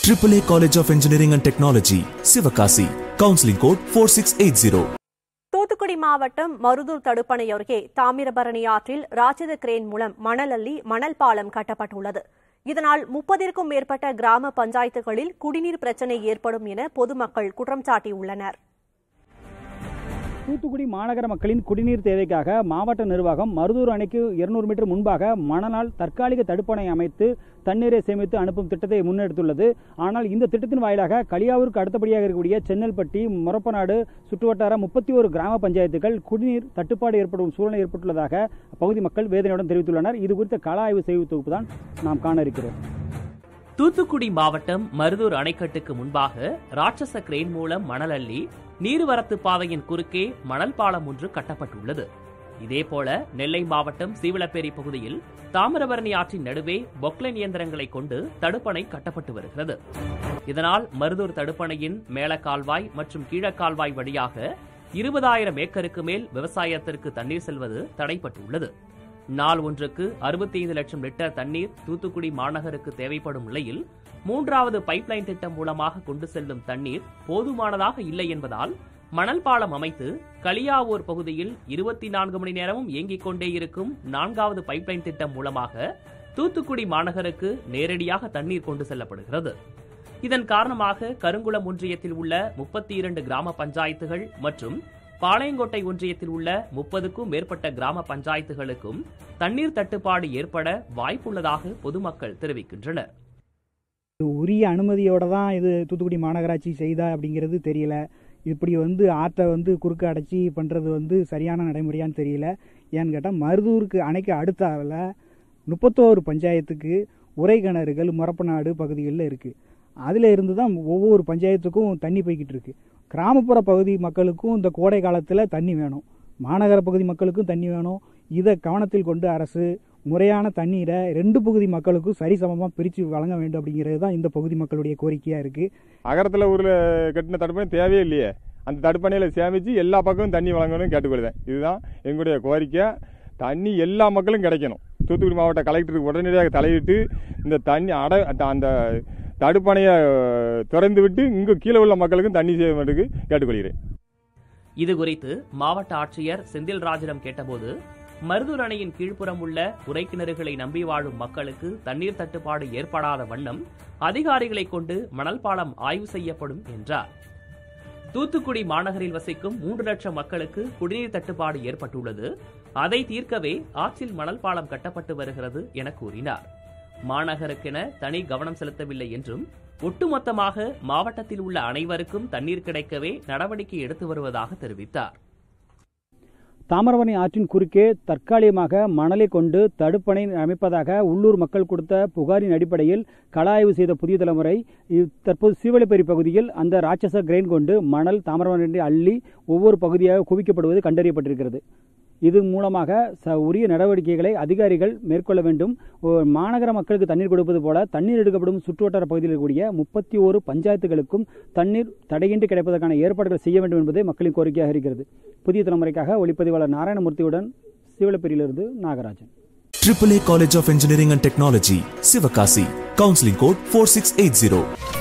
AAA College of Engineering and Technology, Sivakasi. Counseling code 4680. Thoothukudi மாவட்டம் மருதூர் தடுப்பணை அருகே தாமிரபரணி ஆற்றில் ராட்சத கிரேன் மூலம் மணல் அள்ளி மணல் பாலம் கட்டப்பட்டுள்ளது இதனால் முப்பதிற்கும் மேற்பட்ட கிராம பஞ்சாயத்துகளில் குடிநீர் பிரச்சினை ஏற்படும் என பொதுமக்கள் குற்றம் சாட்டியுள்ளனர் தூத்துக்குடி மாநகர மக்களின் குடிநீர் தேவைக்காக மாவட்ட நிர்வாகம் மருதூர் அணைக்கு இருநூறு மீட்டர் முன்பாக மணலால் தற்காலிக தடுப்பணை அமைத்து தண்ணீரை சேமித்து அனுப்பும் திட்டத்தை முன்னெடுத்துள்ளது ஆனால் இந்த திட்டத்தின் வாயிலாக களியாவூருக்கு அடுத்தபடியாக இருக்கக்கூடிய சென்னல்பட்டி முரப்பநாடு சுற்றுவட்டார முப்பத்தி ஒரு கிராம பஞ்சாயத்துகள் குடிநீர் தட்டுப்பாடு ஏற்படும் சூழ்நிலை ஏற்பட்டுள்ளதாக அப்பகுதி மக்கள் வேதனையுடன் தெரிவித்துள்ளனர் இது குறித்த கள ஆய்வு செய்தி தொகுப்பு தான் நாம் காண இருக்கிறோம் தூத்துக்குடி மாவட்டம் மருதூர் அணைக்கட்டுக்கு முன்பாக ராட்சச கிரேன் மூலம் மணல் அள்ளி நீர்வரத்து பாதையின் குறுக்கே மணல் பாலம் ஒன்று கட்டப்பட்டுள்ளது இதேபோல நெல்லை மாவட்டம் சீவலப்பேரி பகுதியில் தாமிரபரணி ஆற்றின் நடுவே பொக்லைன் இயந்திரங்களை கொண்டு தடுப்பணை கட்டப்பட்டு வருகிறது இதனால் மருதூர் தடுப்பணையின் மேல கால்வாய் மற்றும் கீழக்கால்வாய் வழியாக இருபதாயிரம் ஏக்கருக்கு மேல் விவசாயத்திற்கு தண்ணீர் செல்வது தடைப்பட்டுள்ளது நாள் ஒன்றுக்கு அறுபத்தி ஐந்து லட்சம் லிட்டர் தண்ணீர் தூத்துக்குடி மாநகருக்கு தேவைப்படும் நிலையில் மூன்றாவது பைப்லைன் திட்டம் மூலமாக கொண்டு செல்லும் தண்ணீர் போதுமானதாக இல்லை என்பதால் மணல் பாலம் அமைத்து களியாவூர் பகுதியில் இருபத்தி நான்கு மணி நேரமும் இயங்கிக் கொண்டே இருக்கும் நான்காவது பைப்லைன் திட்டம் மூலமாக தூத்துக்குடி மாநகருக்கு நேரடியாக தண்ணீர் கொண்டு செல்லப்படுகிறது இதன் காரணமாக கருங்குளம் ஒன்றியத்தில் உள்ள முப்பத்தி இரண்டு கிராம பஞ்சாயத்துகள் மற்றும் பாளையங்கோட்டை ஒன்றியத்தில் உள்ள முப்பதுக்கும் மேற்பட்ட கிராம பஞ்சாயத்துகளுக்கும் தண்ணீர் தட்டுப்பாடு ஏற்பட வாய்ப்புள்ளதாக பொதுமக்கள் தெரிவிக்கின்றனர் உரிய அனுமதியோட தான் இது தூத்துக்குடி மாநகராட்சி செய்தா அப்படிங்கிறது தெரியல இப்படி வந்து ஆற்றை வந்து குறுக்க அடைச்சி பண்ணுறது வந்து சரியான நடைமுறையான்னு தெரியல ஏன்னு கேட்டால் மருதூருக்கு அணைக்கு அடுத்தாவில் முப்பத்தோரு பஞ்சாயத்துக்கு உரை கிணறுகள் முரப்பநாடு பகுதிகளில் இருக்குது அதில் இருந்து தான் ஒவ்வொரு பஞ்சாயத்துக்கும் தண்ணி போய்கிட்டு இருக்கு கிராமப்புற பகுதி மக்களுக்கும் இந்த கோடை காலத்தில் தண்ணி வேணும் மாநகர பகுதி மக்களுக்கும் தண்ணி வேணும் இதை கவனத்தில் கொண்டு அரசு முறையான தண்ணீரை ரெண்டு பகுதி மக்களுக்கும் சரிசமமாக பிரித்து வழங்க வேண்டும் அப்படிங்கிறது தான் இந்த பகுதி மக்களுடைய கோரிக்கையாக இருக்குது அகரத்தில் ஊரில் கட்டின தடுப்பணை தேவையே இல்லையே அந்த தடுப்பணையில் சேமித்து எல்லா பக்கமும் தண்ணி வழங்கணும்னு கேட்டுக்கொள்ளுதேன் இதுதான் எங்களுடைய கோரிக்கை தண்ணி எல்லா மக்களும் கிடைக்கணும் தூத்துக்குடி மாவட்ட கலெக்டருக்கு உடனடியாக தலையிட்டு இந்த தண்ணி அட அந்த தடுப்பணையை திறந்து விட்டு இங்கே கீழே உள்ள மக்களுக்கும் தண்ணி செய்ய வேண்டுக்கு கேட்டுக்கொள்கிறேன் இது குறித்து மாவட்ட ஆட்சியர் செந்தில் ராஜிடம் கேட்டபோது மருதூர் அணையின் கீழ்ப்புறம் உள்ள உரைக்கிணறுகளை நம்பி வாழும் மக்களுக்கு தண்ணீர் தட்டுப்பாடு ஏற்படாத வண்ணம் அதிகாரிகளை கொண்டு மணல் பாலம் ஆய்வு செய்யப்படும் என்றார் தூத்துக்குடி மாநகரில் வசிக்கும் மூன்று லட்சம் மக்களுக்கு குடிநீர் தட்டுப்பாடு ஏற்பட்டுள்ளது அதை தீர்க்கவே ஆற்றில் மணல் பாலம் கட்டப்பட்டு வருகிறது என கூறினார் மாநகருக்கென தனி கவனம் செலுத்தவில்லை என்றும் ஒட்டுமொத்தமாக மாவட்டத்தில் உள்ள அனைவருக்கும் தண்ணீர் கிடைக்கவே நடவடிக்கை எடுத்து வருவதாக தெரிவித்தார் தாமிரபரணி ஆற்றின் குறுக்கே தற்காலிகமாக மணலை கொண்டு தடுப்பணை அமைப்பதாக உள்ளூர் மக்கள் கொடுத்த புகாரின் அடிப்படையில் கள ஆய்வு செய்த புதிய தலைமுறை தற்போது சீவலைப்பேரி பகுதியில் அந்த ராட்சச கிரெயின் கொண்டு மணல் தாமிரபரணி அள்ளி ஒவ்வொரு பகுதியாக குவிக்கப்படுவது கண்டறியப்பட்டிருக்கிறது இது மூலமாக ச உரிய நடவடிக்கைகளை அதிகாரிகள் மேற்கொள்ள வேண்டும் மாநகர மக்களுக்கு தண்ணீர் கொடுப்பது போல தண்ணீர் எடுக்கப்படும் சுற்றுவட்டார பகுதியில் இருக்கக்கூடிய முப்பத்தி ஓரு பஞ்சாயத்துகளுக்கும் தண்ணீர் தடையின்றி கிடைப்பதற்கான ஏற்பாடுகள் செய்ய வேண்டும் என்பதே மக்களின் கோரிக்கையாக இருக்கிறது புதிய தலைமுறைக்காக ஒளிப்பதிவாளர் நாராயணமூர்த்தியுடன் சிவலப்பேரியிலிருந்து Nagarajan AAA College of Engineering and Technology, Sivakasi. Counseling code 4680.